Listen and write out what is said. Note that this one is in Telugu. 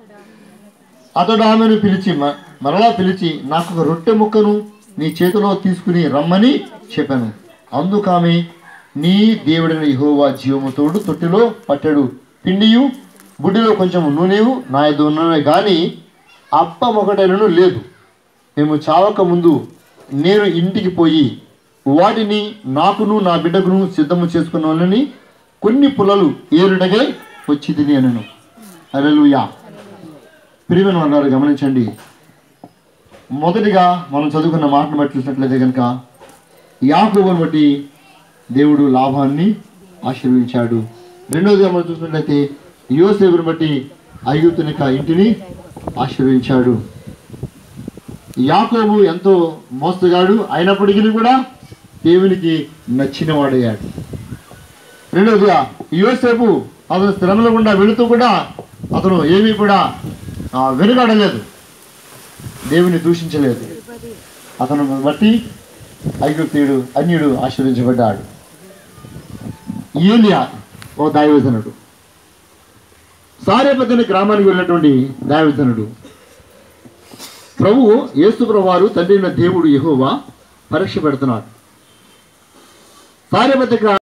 అతడు ఆమెను పిలిచి మ- మరలా పిలిచి నాకు ఒక రొట్టె ముక్కను నీ చేతిలో తీసుకుని రమ్మని చెప్పాను అందుకు ఆమె నీ దేవుడైన యెహోవా జీవము తోడు తొట్టిలో పట్టెడు పిండియు బుడ్డిలో కొంచెం నూనెయు నా యొద్ద ఉన్నవే కానీ అప్పం ఒకటైనను లేదు మేము చావక ముందు నేను ఇంటికి పోయి వాటిని నాకును నా బిడ్డకును సిద్ధము చేసుకున్నానని కొన్ని పుల్లలు ఏరుడగే వచ్చి తిని అనను అలెలుయా ప్రియమైన అన్నారు గమనించండి మొదటిగా మనం చదువుకున్న మాటను బట్టి చూసినట్లయితే కనుక యాకోబుని బట్టి దేవుడు లాభాన్ని ఆశీర్వదించాడు రెండవదిగా మనం చూసినట్లయితే యోసేపుని బట్టి ఐగుప్తుని యొక్క ఇంటిని ఆశీర్వదించాడు యాకోబు ఎంతో మోసగాడు అయినప్పటికీ కూడా దేవునికి నచ్చిన వాడయ్యాడు రెండవదిగా యోసేపు అతను శ్రమల గుండా వెళుతూ కూడా అతను ఏమీ కూడా ఆ, వెనుకాడలేదు దేవుని దూషించలేదు అతను బట్టి ఐగుప్తీయుడు అన్యుడు ఆశీర్వదించబడ్డాడు ఏలియా ఓ దైవజనుడు సారేపతిని గ్రామానికి వెళ్ళినటువంటి దైవజనుడు ప్రభు యేసు ప్రభు వారు తండ్రి అయిన దేవుడు యెహోవా పరీక్ష పెడుతున్నాడు సారేపతి గ్రా